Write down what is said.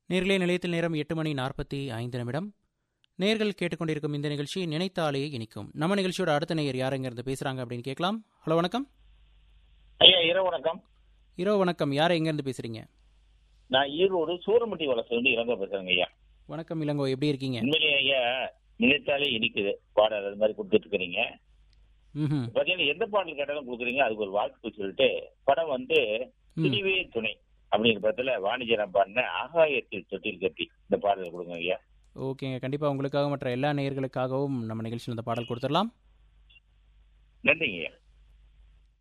நேர்களே நிலையத்தில் நேரம் எட்டு மணி நாற்பத்தி ஐந்து நிமிடம் நேர்கள் கேட்டுக்கொண்டிருக்கும் இந்த நிகழ்ச்சி நினைத்தாலே இனிக்கும் நம்ம நிகழ்ச்சியோட அடுத்த நேயர் யார் இருந்து பேசுறாங்க அப்படின்னு கேட்கலாம் ஹலோ வணக்கம் ஐயா இரவு வணக்கம் இரவு வணக்கம் யார் எங்கேருந்து பேசுறீங்க நான் ஈரோடு சூரமட்டி வளர்ச்சி வந்து இளங்க பேசுறேங்க ஐயா வணக்கம் இளங்கோ எப்படி இருக்கீங்க உண்மையிலேயே ஐயா நினைத்தாலே இனிக்குது பாடல் அது மாதிரி கொடுத்துட்டு இருக்கிறீங்க ம் பாத்தீங்கன்னா எந்த பாடல் கேட்டாலும் கொடுக்குறீங்க அதுக்கு ஒரு வாழ்த்து சொல்லிட்டு படம் வந்து துணிவே துணை அப்படிங்கிற படத்துல வாணிஜரம் பாடின ஆகாயத்தில் தொட்டில் கட்டி இந்த பாடல் கொடுங்க ஐயா ஓகேங்க கண்டிப்பாக உங்களுக்காக மற்ற எல்லா நேயர்களுக்காகவும் நம்ம நிகழ்ச்சியில் இந்த பாடல் கொடுத்துடலாம் நன்றிங்க ஐயா